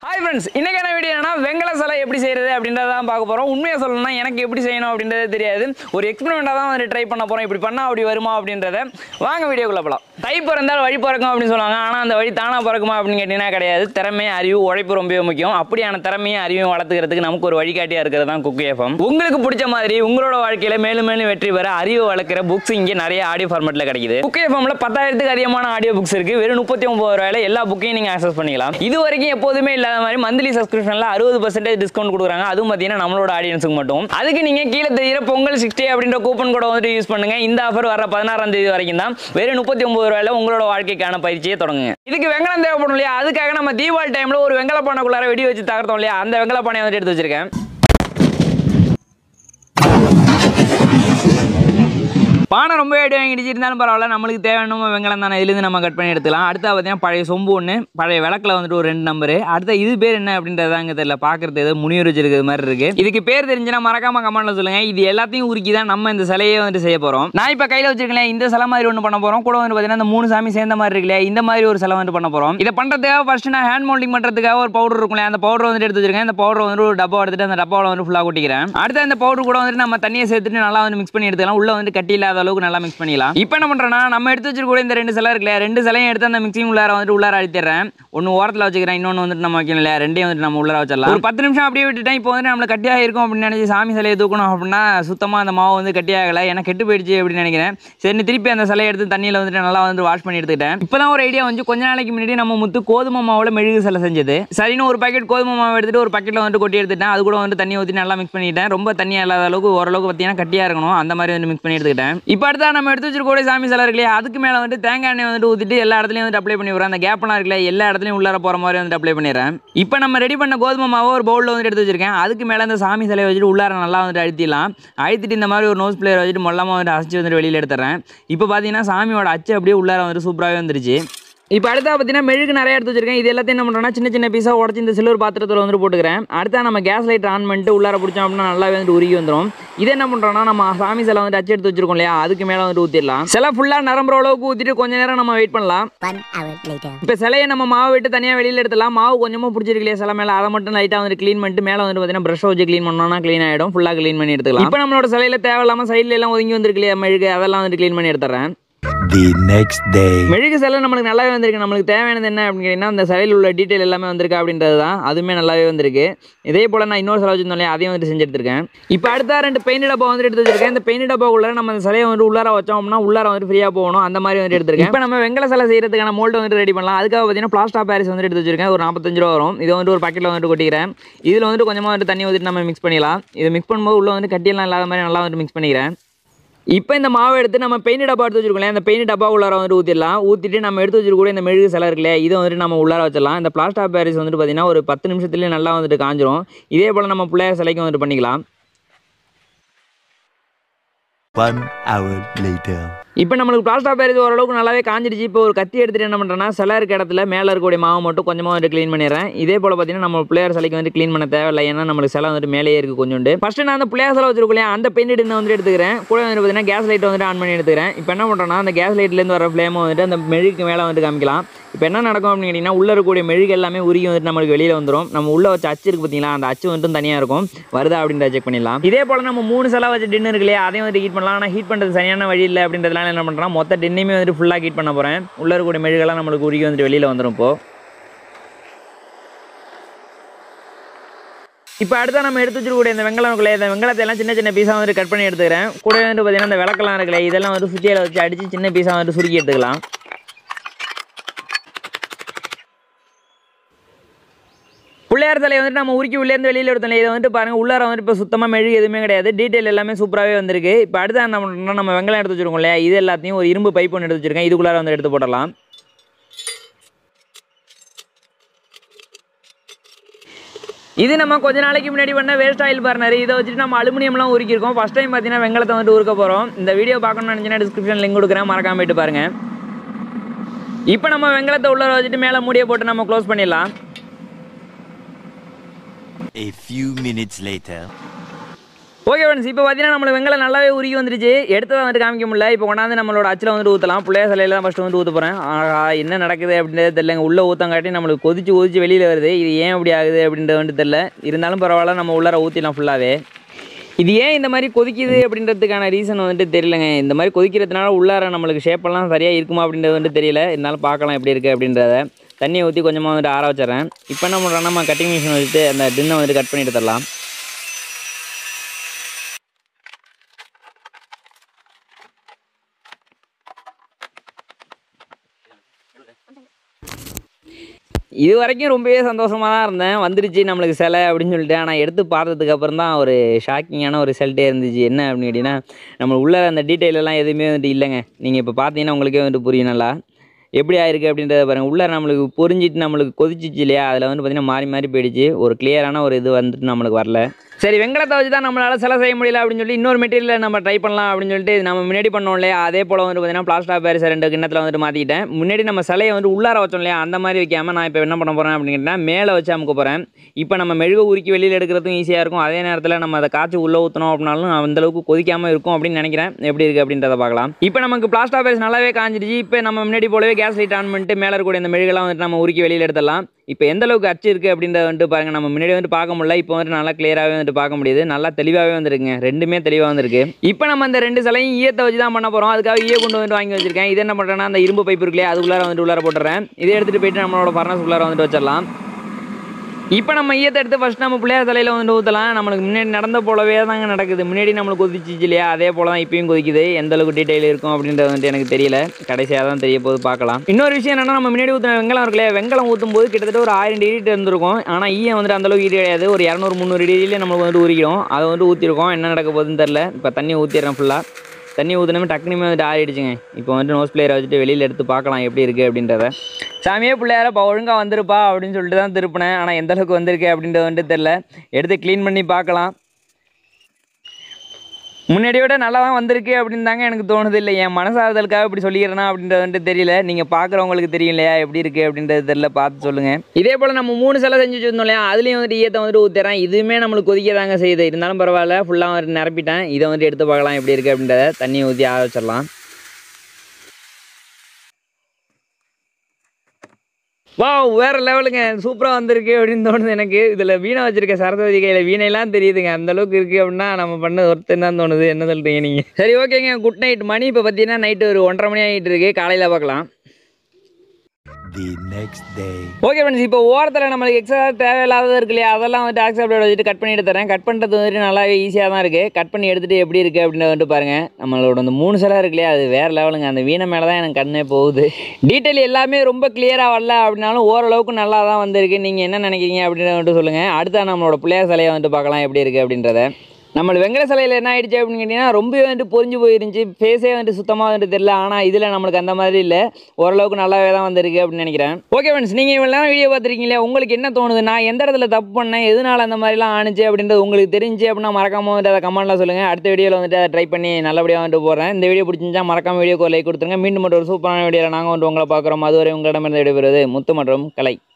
Hi friends இன்னைக்கான video என்னன்னா வெங்கல சிலை எப்படி செய்யறது அப்படின்றத தான் பார்க்க போறோம் உண்மையை சொல்லணும்னா எனக்கு எப்படி செய்யணும் அப்படின்றது தெரியாது ஒரு எக்ஸ்பெரிமெண்ட்டாக தான் வந்து ட்ரை பண்ண போறோம் இப்படி பண்ணா அப்படி வருமா அப்படின்றத வாங்க வீடியோக்குள்ள போகலாம் தை பிறந்தால் வழி பிறக்கும் அப்படின்னு சொல்லுவாங்க ஆனால் அந்த வழி தானா பிறக்குமா அப்படின்னு கேட்டிங்கன்னா கிடையாது திறமை அறிவு உழைப்பு ரொம்பவே முக்கியம் அப்படியான திறமையும் அறிவையும் வளர்த்துக்கிறதுக்கு நமக்கு ஒரு வழிகாட்டியாக இருக்கிறது தான் குக்கு எஃப்எம் உங்களுக்கு பிடிச்ச மாதிரி உங்களோட வாழ்க்கையில மேலும் மேலும் வெற்றி பெற அறிவு வளர்க்குற புக்ஸ் இங்கே நிறைய ஆடியோ ஃபார்மெட்டில் கிடைக்குது குக்கு எஃப்எம்ல பத்தாயிரத்துக்கு அதிகமான ஆடியோ புக்ஸ் இருக்கு வெறும் முப்பத்தி ஒன்பது ரூபாயில எல்லா புக்கையும் நீங்க ஆக்சஸ் பண்ணிக்கலாம் இது வரைக்கும் எப்போதுமே இல்லாத மாதிரி மந்த்லி சப்ஸ்கிரிப்ஷன்ல அறுபது பர்சன்டேஜ் டிஸ்கவுண்ட் கொடுக்குறாங்க அதுவும் பார்த்தீங்கன்னா நம்மளோட ஆடியன்ஸுக்கு மட்டும் அதுக்கு நீங்க கீழே தெரியுற பொங்கல் சிக்ஸ்டி அப்படின்ற கூப்பன் கூட வந்துட்டு யூஸ் பண்ணுங்க இந்த ஆஃபர் வர பதினாறாம் தேதி வரைக்கும் தான் வெறும் முப்பத்தி ஒன்பது ரூபாயில உங்களோட வாழ்க்கைக்கான பயிற்சியை தொடங்குங்க இதுக்கு வெங்கலம் தேவைப்படும் இல்லையா அதுக்காக நம்ம தீபாவளி டைம்ல ஒரு வெங்கல பானைக்குள்ளார வெடி வச்சு தகர்த்தோம் இல்லையா அந்த வெங்கல பானையை வந்துட்டு எடுத்து வச்சிருக்கேன் பானை ரொம்ப அடி வாங்கிடுச்சு இருந்தாலும் பரவாயில்ல நம்மளுக்கு தேவையான வெங்கலம் தானே இதுலேருந்து நம்ம கட் பண்ணி எடுத்துக்கலாம் அடுத்து பார்த்தீங்கன்னா பழைய சொம்பு ஒன்று பழைய விளக்கில் வந்துட்டு ஒரு ரெண்டு நம்பரு அடுத்த இது பேர் என்ன அப்படின்றதாங்க தெரியல பார்க்கறது ஏதோ முனிவர் வச்சிருக்கிறது மாதிரி இருக்கு இதுக்கு பேர் தெரிஞ்சுன்னா மறக்காம கமெண்ட்ல சொல்லுங்க இது எல்லாத்தையும் உருக்கி தான் நம்ம இந்த சிலையை வந்துட்டு செய்ய போறோம் நான் இப்போ கையில் வச்சிருக்கேன் இந்த சிலை மாதிரி ஒன்று பண்ண போறோம் கூட வந்து பார்த்தீங்கன்னா இந்த மூணு சாமி சேர்ந்த மாதிரி இருக்கு இல்லையா இந்த மாதிரி ஒரு சிலை வந்துட்டு பண்ண போறோம் இதை பண்றதுக்காக ஃபர்ஸ்ட் நான் ஹேண்ட் மோல்டிங் பண்றதுக்காக ஒரு பவுடர் இருக்கும் இல்லையா அந்த பவுடர் வந்துட்டு எடுத்து வச்சிருக்கேன் இந்த பவுடர் வந்து ஒரு டப்பா எடுத்துட்டு அந்த டப்பாவில் வந்து ஃபுல்லாக கொட்டிக்கிறேன் அடுத்து அந்த பவுடர் கூட வந்துட்டு நம்ம தண்ணியை சேர்த்துட்டு நல்லா வந்து மிக்ஸ் பண்ணி எடுத்துக்கலாம் உள்ள வந்து கட்டி இல்லாத அளவுக்கு நல்லா மிக்ஸ் பண்ணிடலாம் இப்போ என்ன பண்றேன்னா நம்ம எடுத்து வச்சிருக்க இந்த ரெண்டு சிலை இருக்குல்ல ரெண்டு சிலையும் எடுத்து அந்த மிக்சிங் உள்ளார வந்துட்டு உள்ளார அழுத்திடுறேன் ஒன்று ஓரத்தில் வச்சுக்கிறேன் இன்னொன்று வந்துட்டு நம்ம வைக்கணும் இல்லையா ரெண்டையும் வந்துட்டு நம்ம உள்ளார வச்சிடலாம் ஒரு பத்து நிமிஷம் அப்படியே விட்டுட்டேன் இப்போ வந்து நம்மளுக்கு கட்டியாக இருக்கும் அப்படின்னு நினைச்சு சாமி சிலையை தூக்கணும் அப்படின்னா சுத்தமாக அந்த மாவு வந்து கட்டியாகலை ஏன்னா கெட்டு போயிடுச்சு அப்படின்னு நினைக்கிறேன் சரி திருப்பி அந்த சிலையை எடுத்து தண்ணியில் வந்துட்டு நல்லா வந்து வாஷ் பண்ணி எடுத்துக்கிட்டேன் இப்போ தான் ஒரு ஐடியா வந்து கொஞ்ச நாளைக்கு முன்னாடி நம்ம முத்து கோதுமை மாவில் மெழுகு சிலை செஞ்சது சரின்னு ஒரு பாக்கெட் கோதுமை மாவு எடுத்துட்டு ஒரு பாக்கெட்டில் வந்துட்டு கொட்டி எடுத்துட்டேன் அது கூட வந்து தண்ணி ஊற்றி நல்லா மிக்ஸ் பண்ணிட்டேன் ரொம்ப தண்ணியாக இல்லாத அளவுக்கு ஓரளவுக்கு பார்த்தீங்கன்னா கட்டியாக இருக்கணும் அந்த மாதிரி வந்து மிக்ஸ் பண்ணி எடுத்துக்கிட்டேன் இப்போ அடுத்தா நம்ம எடுத்து வச்சிருக்க சாமி சிலை இருக்கு இல்லையா அதுக்கு மேலே வந்து தேங்காய் எண்ணெய் வந்துட்டு ஊற்றிட்டு எல்லா இடத்துலையும் வந்து அப்ளை பண்ணி விடுறேன் அந்த கேப்லாம் இருக்குல்ல எல்லா இடத்துலையும் உள்ளார போகிற மாதிரி வந்து அப்ளை பண்ணிடுறேன் இப்போ நம்ம ரெடி பண்ண கோதுமை மாவை ஒரு பவுலில் வந்துட்டு எடுத்து வச்சிருக்கேன் அதுக்கு மேலே அந்த சாமி சிலையை வச்சுட்டு உள்ளார நல்லா வந்துட்டு அழுத்திடலாம் அழுத்திட்டு இந்த மாதிரி ஒரு நோஸ் பிளேயர் வச்சுட்டு மொல்லமாக வந்துட்டு அரைச்சி வந்துட்டு வெளியில் எடுத்துறேன் இப்போ பார்த்தீங்கன்னா சாமியோட அச்சு அப்படியே உள்ளார வந்துட்டு சூப்பராகவே வந்துருச்சு இப்போ அடுத்தா பார்த்தீங்கன்னா மெழுகு நிறைய எடுத்து வச்சிருக்கேன் இது எல்லாத்தையும் என்ன பண்ணுறோம்னா சின்ன சின்ன பீஸாக உடச்சி இந்த சில்வர் பாத்திரத்தில் வந்துட்டு போட்டுக்கிறேன் அடுத்தா நம்ம கேஸ் லைட் ஆன் பண்ணிட்டு உள்ளார பிடிச்சோம் அப்படின்னா நல்லாவே வந்துட்டு உருகி வந்துடும் இது என்ன பண்ணுறோம்னா நம்ம சாமி சிலை வந்துட்டு அச்சு எடுத்து வச்சிருக்கோம் இல்லையா அதுக்கு மேலே வந்துட்டு ஊற்றிடலாம் சிலை ஃபுல்லாக நிரம்புற அளவுக்கு ஊற்றிட்டு கொஞ்ச நேரம் நம்ம வெயிட் பண்ணலாம் One hour later. இப்போ சிலையை நம்ம மாவு விட்டு தனியாக வெளியில் எடுத்துலாம் மாவு கொஞ்சமாக பிடிச்சிருக்கு இல்லையா சிலை மேலே அதை மட்டும் லைட்டாக வந்து க்ளீன் பண்ணிட்டு மேலே வந்து பார்த்தீங்கன்னா ப்ரஷ் வச்சு க்ளீன் பண்ணோம்னா க்ளீன் ஆகிடும் ஃபுல்லாக க்ளீன் பண்ணி எடுத்துக்கலாம் இப்போ நம்மளோட சிலையில் தேவையில்லாமல் சைடில் எல்லாம் ஒதுங்கி வந்திருக்கு இல்லையா மெழுகு அதெல்லாம் வந்து க்ளீன் பண்ணி எடுத்துறேன் The next day. மெழுகு சிலை நம்மளுக்கு நல்லாவே வந்திருக்கு நம்மளுக்கு தேவையானது என்ன அப்படின்னு கேட்டிங்கன்னா அந்த சிலையில் உள்ள டீட்டெயில் எல்லாமே வந்திருக்கு அப்படின்றது தான் அதுவுமே நல்லாவே வந்திருக்கு இதே போல் நான் இன்னொரு சிலை வச்சிருந்தோம் இல்லையா அதையும் வந்து செஞ்சு எடுத்திருக்கேன் இப்போ அடுத்த ரெண்டு பெயிண்ட் டப்பா வந்துட்டு எடுத்து வச்சிருக்கேன் இந்த பெயிண்ட் டப்பா உள்ள நம்ம அந்த சிலையை வந்து உள்ளார வச்சோம் அப்படின்னா உள்ளார வந்து ஃப்ரீயாக போகணும் அந்த மாதிரி வந்து எடுத்திருக்கேன் இப்போ நம்ம வெங்கல சிலை செய்யறதுக்கான மோல்டு வந்துட்டு ரெடி பண்ணலாம் அதுக்காக பார்த்தீங்கன்னா பிளாஸ்டா பாரிஸ் வந்துட்டு எடுத்து வச்சிருக்கேன் ஒரு நாற்பத்தஞ்சு ரூபா வரும் இதை வந்துட்டு ஒரு பாக்கெட்டில் வந்துட்டு கொட்டிக்கிறேன் இதில் வந்துட்டு கொஞ்சமாக வந்துட்டு தண்ணி ஊற்றிட்டு நம்ம மிக்ஸ் பண்ணிடலாம் இது மிக்ஸ் பண்ணும்போது உள்ள வந்து கட்டியெல்லாம் இல்லாத மாதிரி நல்லா வந்துட்டு மிக்ஸ் பண்ணிக்கிறேன் இப்போ இந்த மாவை எடுத்து நம்ம பெயிண்ட் டப்பா எடுத்து வச்சிருக்கோம் இல்லையா, அந்த பெயிண்ட் டப்பா உள்ளார வந்துட்டு ஊற்றிடலாம் ஊற்றிட்டு நம்ம எடுத்து வச்சிருக்க இந்த மெழுகு சிலை இருக்குல்ல இதை வந்துட்டு நம்ம உள்ளார வச்சிடலாம் இந்த பிளாஸ்டா பாரிஸ் வந்துட்டு பார்த்தீங்கன்னா ஒரு பத்து நிமிஷத்துலேயே நல்லா வந்துட்டு காஞ்சிரும் இதே போல் நம்ம பிள்ளையார் சிலைக்கு வந்துட்டு பண்ணிக்கலாம் One hour later. இப்போ நம்மளுக்கு பிளாஸ்டா பாரிஸ் ஓரளவுக்கு நல்லாவே காஞ்சிடுச்சு இப்போ ஒரு கத்தி எடுத்துட்டு என்ன பண்ணுறேன்னா சிலை இருக்க இடத்துல மேலே இருக்கக்கூடிய மாவு மட்டும் கொஞ்சமாக வந்துட்டு க்ளீன் பண்ணிடுறேன் இதே போல் பார்த்தீங்கன்னா நம்ம பிள்ளையார் சிலைக்கு வந்து க்ளீன் பண்ண தேவையில்லை ஏன்னா நம்மளுக்கு சிலை வந்துட்டு மேலேயே இருக்குது கொஞ்சோண்டு ஃபஸ்ட்டு நான் அந்த பிள்ளையார் சிலை வச்சிருக்கோம் இல்லையா அந்த பெயிண்ட் இன்னும் வந்துட்டு எடுத்துக்கிறேன் கூட வந்து பார்த்தீங்கன்னா கேஸ் லைட் வந்துட்டு ஆன் பண்ணி எடுத்துக்கிறேன் இப்போ என்ன பண்ணுறேன்னா அந்த கேஸ் லைட்லேருந்து வர ஃப்ளேமை வந்துட்டு அந்த மெழுகுக்கு மேலே வந்துட்டு காமிக்கலாம் இப்போ என்ன நடக்கும் அப்படின்னு கேட்டிங்கன்னா உள்ளே இருக்கக்கூடிய மெழுகு எல்லாமே உருகி வந்துட்டு நம்மளுக்கு வெளியில் வந்துடும் நம்ம உள்ளே வச்ச அச்சு இருக்கு பார்த்தீங்களா அந்த அச்சு வந்துட்டு தனியாக இருக்கும் வருதா அப்படின்றத செக் பண்ணிடலாம் இதே போல் நம்ம மூணு சிலை வச்சு டின்னர் இருக்கு இல்லையா அதையும் வந்து ஹீட் பண்ணலாம் ஆனால் ஹீட் பண்ணுறது சரியான வழி இல்லை அப்படின்றதுனால என்ன பண்ணுறோம் மொத்த டின்னையுமே வந்துட்டு ஃபுல்லாக ஹீட் பண்ண போகிறேன் உள்ளே இருக்கக்கூடிய மெழுகெல்லாம் நம்மளுக்கு உருகி வந்துட்டு வெளியில் வந்துடும் இப்போ இப்போ அடுத்த நம்ம எடுத்து வச்சிருக்கக்கூடிய இந்த வெங்கலம் இருக்குல்ல இந்த வெங்கலத்தை எல்லாம் சின்ன சின்ன பீஸாக வந்து கட் பண்ணி எடுத்துக்கிறேன் கூட வந்து பார்த்தீங்கன்னா இந்த விளக்கெல்லாம் இருக்குல்ல இதெல்லாம் வந்து சுத்தியில் வச்சு அடித்து சின்ன பீஸாக வந்து சுருக்கி எடுத்துக்கலாம் பிள்ளையார் தலையை வந்துட்டு நம்ம உருக்கி உள்ளேருந்து வெளியில் எடுத்தோம் இதை வந்துட்டு பாருங்கள் உள்ளார வந்துட்டு இப்போ சுத்தமாக மெழுகு எதுவுமே கிடையாது டீட்டெயில் எல்லாமே சூப்பராகவே வந்திருக்கு இப்போ அடுத்து என்ன பண்ணுறோம்னா நம்ம வெங்கலம் எடுத்து வச்சிருக்கோம் இல்லையா இது எல்லாத்தையும் ஒரு இரும்பு பைப் ஒன்று எடுத்து வச்சிருக்கேன் இதுக்குள்ளார வந்து எடுத்து போடலாம் இது நம்ம கொஞ்ச நாளைக்கு முன்னாடி பண்ண வேஸ்ட் ஆயில் பர்னர் இதை வச்சுட்டு நம்ம அலுமினியம்லாம் உருக்கியிருக்கோம் ஃபஸ்ட் டைம் பார்த்தீங்கன்னா வெங்கலத்தை வந்துட்டு உருக்க போகிறோம் இந்த வீடியோ பார்க்கணும்னு நினச்சினா டிஸ்கிரிப்ஷன் லிங்க் கொடுக்குறேன் மறக்காம போயிட்டு பாருங்கள் இப்போ நம்ம வெங்கலத்தை உள்ளார வச்சுட்டு மேலே மூடியை போட்டு நம்ம க்ளோஸ் பண்ணிடலாம் A few minutes later. Okay friends இப்போ பார்த்தீங்கன்னா நம்மளுக்கு வெங்காயம் நல்லாவே உருகி வந்துருச்சு எடுத்ததை வந்துட்டு காமிக்க முடியல இப்போ கொண்டாந்து நம்மளோட அச்சில் வந்துட்டு ஊற்றலாம் பிள்ளைய சிலையில தான் ஃபஸ்ட்டு வந்து ஊற்ற போகிறேன் ஆஹா என்ன நடக்குது அப்படின்றது தெரியலங்க உள்ளே ஊற்றங்காட்டி நம்மளுக்கு கொதிச்சு கொதிச்சு வெளியில் வருது இது ஏன் அப்படி ஆகுது அப்படின்றது வந்துட்டு தெரியல இருந்தாலும் பரவாயில்ல நம்ம உள்ளார ஊற்றிடலாம் ஃபுல்லாகவே இது ஏன் இந்த மாதிரி கொதிக்குது அப்படின்றதுக்கான ரீசன் வந்துட்டு தெரியலங்க இந்த மாதிரி கொதிக்கிறதுனால உள்ளார நம்மளுக்கு ஷேப்பெல்லாம் சரியாக இருக்குமா அப்படின்றது வந்துட்டு தெரியல இருந்தாலும் பார்க்கலாம் எப்படி இருக்குது அப்படின்றத தண்ணியை ஊற்றி கொஞ்சமாக வந்துட்டு ஆற வச்சிடறேன் இப்போ என்ன பண்ணுறோம் நம்ம கட்டிங் மிஷின் வச்சுட்டு அந்த டின்னை வந்துட்டு கட் பண்ணிட்டு தரலாம் இது வரைக்கும் ரொம்பவே சந்தோஷமாக தான் இருந்தேன் வந்துருச்சு நம்மளுக்கு சிலை அப்படின்னு சொல்லிட்டு ஆனால் எடுத்து பார்த்ததுக்கு அப்புறம் தான் ஒரு ஷாக்கிங்கான ஒரு ரிசல்ட்டே இருந்துச்சு என்ன அப்படின்னு கேட்டிங்கன்னா நம்ம உள்ள அந்த டீட்டெயில் எல்லாம் எதுவுமே வந்துட்டு இல்லைங்க நீங்கள் இப்போ பார்த்தீங்கன்னா உங்களுக்கே வந்துட்டு புரியும் நல்லா எப்படி ஆயிருக்கு அப்படின்றத பாருங்கள் உள்ளே நம்மளுக்கு பொரிஞ்சிட்டு நம்மளுக்கு கொதிச்சிச்சு இல்லையா அதில் வந்து பார்த்திங்கன்னா மாறி மாறி போயிடுச்சு ஒரு கிளியரான ஒரு இது வந்துட்டு நம்மளுக்கு வரல சரி வெங்கலத்தை வச்சு தான் நம்மளால் சிலை செய்ய முடியல அப்படின்னு சொல்லி இன்னொரு மெட்டீரியல் நம்ம ட்ரை பண்ணலாம் அப்படின்னு சொல்லிட்டு நம்ம முன்னாடி பண்ணோம் இல்லையா அதே போல் வந்து பார்த்தீங்கன்னா பிளாஸ்டர் பேரிஸ் ரெண்டு கிண்ணத்தில் வந்துட்டு மாற்றிக்கிட்டேன் முன்னாடி நம்ம சிலையை வந்து உள்ளார வச்சோம் இல்லையா அந்த மாதிரி வைக்காமல் நான் இப்போ என்ன பண்ண போகிறேன் அப்படின்னு கேட்டிங்கன்னா மேலே வச்சு அமுக்க போகிறேன் இப்போ நம்ம மெழுகு உருக்கி வெளியில் எடுக்கிறதுக்கும் ஈஸியாக இருக்கும் அதே நேரத்தில் நம்ம அதை காய்ச்சி உள்ளே ஊற்றணும் அப்படின்னாலும் அந்த அளவுக்கு கொதிக்காமல் இருக்கும் அப்படின்னு நினைக்கிறேன் எப்படி இருக்குது அப்படின்றத பார்க்கலாம் இப்போ நமக்கு பிளாஸ்டர் பேரிஸ் நல்லாவே காஞ்சிடுச்சு இப்போ நம்ம முன்னாடி போலவே கேஸ் லைட் ஆன் பண்ணிட்டு மேலே இருக்கக்கூடிய இந்த மெழுகெல்லாம் வந்துட்டு நம்ம உருக்கி வெளியில் எடுத்துடலாம் இப்போ எந்த அளவுக்கு அச்சு இருக்குது அப்படின்றத வந்துட்டு பாருங்கள் நம்ம முன்னாடி வந்துட்டு பார்க்க முடியல இப்போ வந்துட்டு நல்லா கிளியராகவே வந்துட்டு பார்க்க முடியுது நல்லா தெளிவாகவே வந்துருக்குங்க ரெண்டுமே தெளிவாக வந்திருக்கு இப்போ நம்ம இந்த ரெண்டு சிலையும் ஈயத்தை வச்சு தான் பண்ண போகிறோம் அதுக்காக ஈய கொண்டு வந்துட்டு வாங்கி வச்சிருக்கேன் இது என்ன பண்ணுறேன்னா அந்த இரும்பு பைப் இருக்கு இல்லையா அது உள்ளார வந்துட்டு உள்ளார போட்டுறேன் இதை எடுத்துகிட்டு போயிட்டு நம்மளோட ஃபர்னஸ் உள்ளார வந்துட்டு வச்சிடலாம் இப்போ நம்ம ஈயத்தை எடுத்து ஃபஸ்ட் நம்ம பிள்ளையார் தலையில் வந்துட்டு ஊற்றலாம் நம்மளுக்கு முன்னாடி நடந்த போலவே தாங்க நடக்குது முன்னாடி நம்மளுக்கு கொதிச்சிச்சு இல்லையா அதே போல தான் இப்பயும் கொதிக்குது எந்த அளவுக்கு டீட்டெயில் இருக்கும் அப்படின்றது வந்துட்டு எனக்கு தெரியல கடைசியாக தான் தெரிய போது பார்க்கலாம் இன்னொரு விஷயம் என்னன்னா நம்ம முன்னாடி ஊற்றின வெங்கலம் இருக்கு இல்லையா வெங்கலம் ஊற்றும் போது கிட்டத்தட்ட ஒரு ஆயிரம் டிகிரி இருந்திருக்கும் ஆனால் ஈயம் வந்துட்டு அந்த அளவுக்கு ஹீட் கிடையாது ஒரு இரநூறு முந்நூறு டிகிரியில் நம்மளுக்கு வந்துட்டு ஊறிக்கும் அதை வந்துட்டு ஊற்றிருக்கோம் என்ன நடக்க போகுதுன்னு தெரில இப்போ தண்ணி ஊற்றிடுறேன் ஃபுல்லாக தண்ணி ஊற்றினமே டக்குனுமே வந்துட்டு ஆறிடுச்சுங்க இப்போ வந்துட்டு நோஸ் பிளேயரை வச்சுட்டு வெளியில் எடுத்து பார்க்கலாம் எப்படி இருக்குது அப்படின்றத சாமியே பிள்ளையார இப்போ ஒழுங்காக வந்திருப்பா அப்படின்னு சொல்லிட்டு தான் திருப்பினேன் ஆனால் எந்த அளவுக்கு வந்திருக்கு அப்படின்றது வந்துட்டு தெரில எடுத்து க்ளீன் பண்ணி பார்க்கலாம் முன்னாடியை விட நல்லா தான் வந்திருக்கு அப்படின்னு தாங்க எனக்கு தோணுது இல்லை என் மனசாறுதலுக்காக இப்படி சொல்லிக்கிறேனா அப்படின்றது வந்துட்டு தெரியல நீங்கள் பார்க்குறவங்களுக்கு தெரியும் இல்லையா எப்படி இருக்குது அப்படின்றது தெரியல பார்த்து சொல்லுங்கள் இதே போல் நம்ம மூணு சிலை செஞ்சு வச்சிருந்தோம் இல்லையா அதுலேயும் வந்துட்டு ஈயத்தை வந்துட்டு ஊற்றுறேன் இதுவுமே நம்மளுக்கு கொதிக்க தாங்க செய்யுது இருந்தாலும் பரவாயில்ல ஃபுல்லாக வந்துட்டு நிரப்பிட்டேன் இதை வந்துட்டு எடுத்து பார்க்கலாம் எப்படி இருக்குது அப்படின்றத தண்ணியை ஊற்றி ஆற வச்சிடலாம் வா வேற லெவலுங்க சூப்பராக வந்திருக்கு அப்படின்னு தோணுது எனக்கு இதில் வீணை வச்சிருக்க சரஸ்வதி கையில் வீணையெல்லாம் தெரியுதுங்க அந்த அளவுக்கு இருக்குது அப்படின்னா நம்ம பண்ண ஒருத்தர் தான் தோணுது என்ன சொல்கிறீங்க நீங்கள் சரி ஓகேங்க குட் நைட் மணி இப்போ பார்த்தீங்கன்னா நைட்டு ஒரு ஒன்றரை மணி ஆகிட்டு இருக்கு காலையில் பார்க்கலாம் The next day. Okay friends இப்போ ஓரத்தில் நம்மளுக்கு எக்ஸ்ட்ரா தேவையில்லாதது இருக்கு இல்லையா அதெல்லாம் வந்துட்டு ஆக்சப்டோட வச்சுட்டு கட் பண்ணிட்டு தரேன் கட் பண்ணுறது வந்துட்டு நல்லாவே ஈஸியாக தான் இருக்குது கட் பண்ணி எடுத்துகிட்டு எப்படி இருக்குது அப்படின்னு வந்துட்டு பாருங்கள் நம்மளோட அந்த மூணு சிலை இருக்கு இல்லையா அது வேறு லெவலுங்க அந்த வீணை மேலே தான் எனக்கு கண்ணே போகுது டீட்டெயில் எல்லாமே ரொம்ப கிளியராக வரல அப்படின்னாலும் ஓரளவுக்கு நல்லா தான் வந்திருக்கு நீங்கள் என்ன நினைக்கிறீங்க அப்படின்னு வந்துட்டு சொல்லுங்கள் அடுத்த நம்மளோட பிள்ளையார் சிலையை வந்துட்டு பார்க்கலாம் எப்படி இருக்குது அப்படின்றத நம்ம வெங்கட சிலையில் என்ன ஆயிடுச்சு அப்படின்னு கேட்டிங்கன்னா ரொம்பவே வந்துட்டு பொறிஞ்சு போயிருந்துச்சு ஃபேஸே வந்துட்டு சுத்தமாக வந்துட்டு தெரியல ஆனால் இதில் நம்மளுக்கு அந்த மாதிரி இல்லை ஓரளவுக்கு நல்லாவே தான் வந்திருக்கு அப்படின்னு நினைக்கிறேன் ஓகே ஃப்ரெண்ட்ஸ் நீங்கள் இவ்வளோ நேரம் வீடியோ பார்த்துருக்கீங்களே உங்களுக்கு என்ன தோணுது நான் எந்த இடத்துல தப்பு பண்ணேன் எதனால அந்த மாதிரிலாம் ஆணுச்சு அப்படின்றது உங்களுக்கு தெரிஞ்சு அப்படின்னா மறக்காம வந்துட்டு அதை கமெண்ட்டில் சொல்லுங்கள் அடுத்த வீடியோவில் வந்துட்டு அதை ட்ரை பண்ணி நல்லபடியாக வந்துட்டு போகிறேன் இந்த வீடியோ பிடிச்சிருந்தா மறக்காம வீடியோக்கு லைக் கொடுத்துருங்க மீண்டும் மட்டும் ஒரு சூப்பரான வீடியோவில் நாங்கள் வந்து உங்களை பார்க்குறோம் அதுவரை உங்களிடமிருந்து விடைபெறுவது முத்து மற்றும் கலை